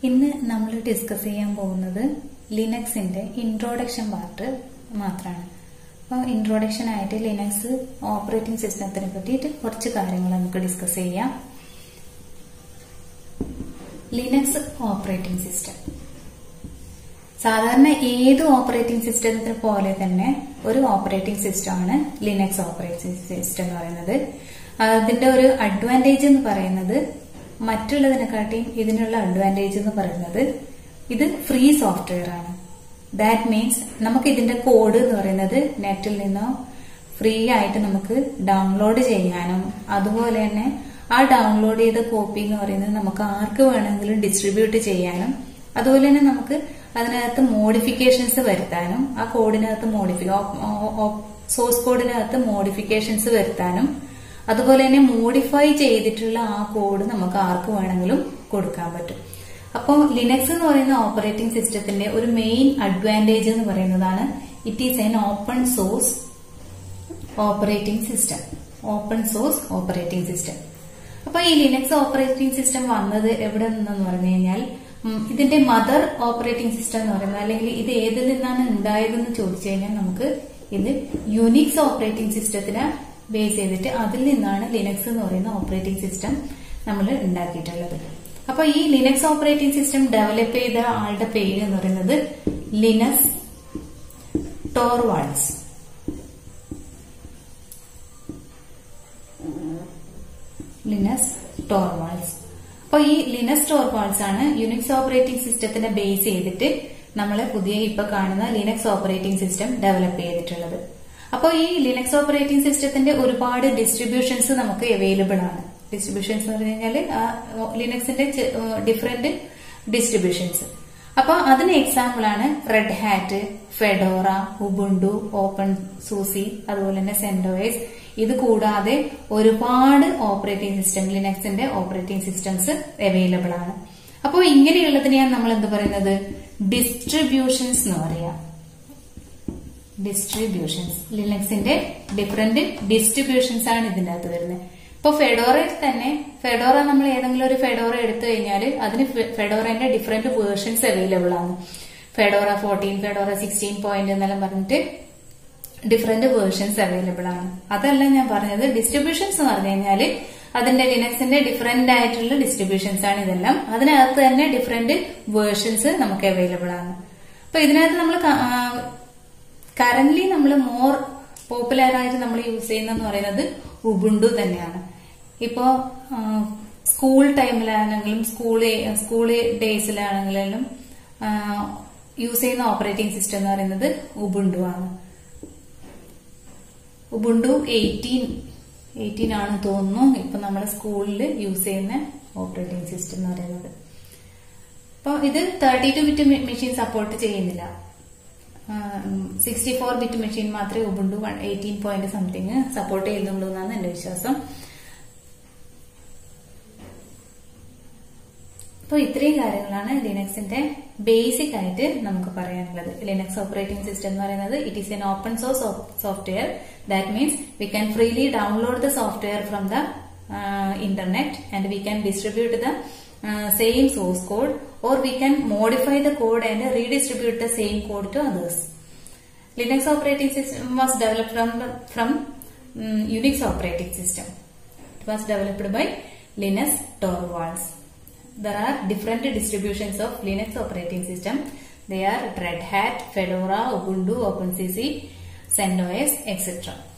ഇന്ന് നമ്മൾ ഡിസ്കസ് ചെയ്യാൻ പോകുന്നത് ലിനക്സിന്റെ ഇൻട്രോഡക്ഷൻ പാർട്ട് മാത്രമാണ് അപ്പോൾ ഇൻട്രോഡക്ഷൻ ആയിട്ട് ലിനക്സ് ഓപ്പറേറ്റിംഗ് സിസ്റ്റത്തിനെ പറ്റിയിട്ട് കുറച്ച് കാര്യങ്ങൾ നമുക്ക് ഡിസ്കസ് ചെയ്യാം ലിനക്സ് ഓപ്പറേറ്റിംഗ് സിസ്റ്റം സാധാരണ ഏത് ഓപ്പറേറ്റിംഗ് സിസ്റ്റത്തിനെ പോലെ തന്നെ ഒരു ഓപ്പറേറ്റിംഗ് സിസ്റ്റമാണ് ലിനക്സ് ഓപ്പറേറ്റിംഗ് സിസ്റ്റം എന്ന് പറയുന്നത് അതിന്റെ ഒരു അഡ്വാൻറ്റേജ് എന്ന് പറയുന്നത് മറ്റുള്ളതിനെക്കാട്ടിയും ഇതിനുള്ള അഡ്വാൻറ്റേജ് എന്ന് പറയുന്നത് ഇത് ഫ്രീ സോഫ്റ്റ്വെയർ ആണ് ദാറ്റ് മീൻസ് നമുക്ക് ഇതിന്റെ കോഡ് എന്ന് പറയുന്നത് നെറ്റിൽ നിന്നോ ഫ്രീ ആയിട്ട് നമുക്ക് ഡൗൺലോഡ് ചെയ്യാനും അതുപോലെ തന്നെ ആ ഡൗൺലോഡ് ചെയ്ത കോപ്പി എന്ന് പറയുന്നത് നമുക്ക് ആർക്ക് വേണമെങ്കിലും ഡിസ്ട്രിബ്യൂട്ട് ചെയ്യാനും അതുപോലെ തന്നെ നമുക്ക് അതിനകത്ത് മോഡിഫിക്കേഷൻസ് വരുത്താനും ആ കോഡിനകത്ത് മോഡിഫി സോഴ്സ് കോഡിനകത്ത് മോഡിഫിക്കേഷൻസ് വരുത്താനും അതുപോലെ തന്നെ മോഡിഫൈ ചെയ്തിട്ടുള്ള ആ കോഡ് നമുക്ക് ആർക്ക് വേണമെങ്കിലും കൊടുക്കാൻ പറ്റും അപ്പോൾ ലിനക്സ് എന്ന് പറയുന്ന ഓപ്പറേറ്റിംഗ് സിസ്റ്റത്തിന്റെ ഒരു മെയിൻ അഡ്വാൻറ്റേജ് എന്ന് പറയുന്നതാണ് it is an open source operating system open source operating system അപ്പൊ ഈ ലിനക്സ് ഓപ്പറേറ്റിംഗ് സിസ്റ്റം വന്നത് എവിടെ നിന്നെന്ന് പറഞ്ഞു കഴിഞ്ഞാൽ ഇതിന്റെ മദർ ഓപ്പറേറ്റിംഗ് സിസ്റ്റം എന്ന് പറയുന്നത് അല്ലെങ്കിൽ ഇത് ഏതിൽ നിന്നാണ് ഉണ്ടായതെന്ന് ചോദിച്ചു കഴിഞ്ഞാൽ നമുക്ക് ഇത് യുനിക്സ് ഓപ്പറേറ്റിംഗ് സിസ്റ്റത്തിനെ ബേസ് ചെയ്തിട്ട് അതിൽ നിന്നാണ് ലിനക്സ് എന്ന് പറയുന്ന ഓപ്പറേറ്റിംഗ് സിസ്റ്റം നമ്മൾ ഉണ്ടാക്കിയിട്ടുള്ളത് അപ്പൊ ഈ ലിനക്സ് ഓപ്പറേറ്റിംഗ് സിസ്റ്റം ഡെവലപ്പ് ചെയ്ത ആളുടെ പേര് എന്ന് പറയുന്നത് ലിനസ് ടോർവാൾസ് ലിനസ് ടോർവാൾസ് അപ്പൊ ഈ ലിനസ് ടോർവാൾസ് ആണ് യുനിക്സ് ഓപ്പറേറ്റിംഗ് സിസ്റ്റത്തിനെ ബേസ് ചെയ്തിട്ട് നമ്മൾ പുതിയ ഇപ്പൊ കാണുന്ന ലിനക്സ് ഓപ്പറേറ്റിംഗ് സിസ്റ്റം ഡെവലപ്പ് ചെയ്തിട്ടുള്ളത് അപ്പോൾ ഈ ലിനക്സ് ഓപ്പറേറ്റിംഗ് സിസ്റ്റത്തിന്റെ ഒരുപാട് ഡിസ്ട്രിബ്യൂഷൻസ് നമുക്ക് അവൈലബിൾ ആണ് ഡിസ്ട്രിബ്യൂഷൻസ് എന്ന് പറഞ്ഞു കഴിഞ്ഞാൽ ലിനക്സിന്റെ ഡിഫറെന്റ് ഡിസ്ട്രിബ്യൂഷൻസ് അപ്പൊ അതിന് എക്സാമ്പിൾ ആണ് Red Hat Fedora Ubuntu open SUSE അതുപോലെ തന്നെ സെന്റോയസ് ഇത് കൂടാതെ ഒരുപാട് ഓപ്പറേറ്റിംഗ് സിസ്റ്റം ലിനക്സിന്റെ ഓപ്പറേറ്റിംഗ് സിസ്റ്റംസ് അവൈലബിൾ ആണ് അപ്പോൾ ഇങ്ങനെയുള്ളതിനെയാണ് നമ്മൾ എന്ത് പറയുന്നത് ഡിസ്ട്രിബ്യൂഷൻസ് എന്ന് പറയാം ഡിസ്ട്രിബ്യൂഷൻസ് ലിനക്സിന്റെ ഡിഫറെന്റ് ഡിസ്ട്രിബ്യൂഷൻസ് ആണ് ഇതിന്റെ അകത്ത് വരുന്നത് ഇപ്പൊ ഫെഡോറയിൽ തന്നെ ഫെഡോറ നമ്മൾ ഏതെങ്കിലും ഒരു ഫെഡോറ എടുത്തു കഴിഞ്ഞാൽ അതിന് ഫെഡോറന്റെ ഡിഫറെന്റ് വേർഷൻസ് അവൈലബിൾ ആണ് Fedora fourteen Fedora sixteen point എന്നെല്ലാം പറഞ്ഞിട്ട് ഡിഫറെന്റ് വേർഷൻസ് അവൈലബിൾ ആണ് അതല്ല ഞാൻ പറഞ്ഞത് ഡിസ്ട്രിബ്യൂഷൻസ് എന്ന് പറഞ്ഞു കഴിഞ്ഞാല് അതിന്റെ ലിനക്സിന്റെ ഡിഫറെന്റ് ആയിട്ടുള്ള ഡിസ്ട്രിബ്യൂഷൻസ് ആണ് ഇതെല്ലാം അതിനകത്ത് തന്നെ ഡിഫറെന്റ് വേർഷൻസ് നമുക്ക് അവൈലബിൾ ആണ് അപ്പൊ ഇതിനകത്ത് നമ്മൾ കറന്റ് നമ്മൾ മോർ പോപ്പുലർ ആയിട്ട് നമ്മൾ യൂസ് ചെയ്യുന്നതെന്ന് പറയുന്നത് ഉബുണ്ടു തന്നെയാണ് ഇപ്പോ സ്കൂൾ ടൈമിലാണെങ്കിലും സ്കൂൾ സ്കൂൾ ഡേയ്സിലാണെങ്കിലും യൂസ് ചെയ്യുന്ന ഓപ്പറേറ്റിംഗ് സിസ്റ്റം എന്ന് പറയുന്നത് ഉബുണ്ടു ആണ് ഉബുണ്ടു എയ്റ്റീൻ എയ്റ്റീൻ ആണ് തോന്നുന്നു ഇപ്പൊ നമ്മുടെ സ്കൂളിൽ യൂസ് ചെയ്യുന്ന ഓപ്പറേറ്റിംഗ് സിസ്റ്റം എന്ന് പറയുന്നത് അപ്പോൾ ഇത് thirty two bit machine support ചെയ്യുന്നില്ല സിക്സ്റ്റി ഫോർ ബിറ്റ് മെഷീൻ മാത്രമേ Ubuntu one eighteen point something support ചെയ്യുന്നുള്ളൂ എന്നാണ് എന്റെ വിശ്വാസം അപ്പോൾ ഇത്രയും കാര്യങ്ങളാണ് ലിനക്സിന്റെ ബേസിക് ആയിട്ട് നമുക്ക് പറയാനുള്ളത് ലിനക്സ് ഓപ്പറേറ്റിംഗ് സിസ്റ്റം എന്ന് പറയുന്നത് it is an open source software that means we can freely download the software from the internet and we can distribute the same source code or we can modify the code and redistribute the same code to others. Linux operating system was developed from, from um, Unix operating system. It was developed by Linus Torvalds. There are different distributions of Linux operating system. They are Red Hat, Fedora, Ubuntu, OpenCC, CentOS, etc.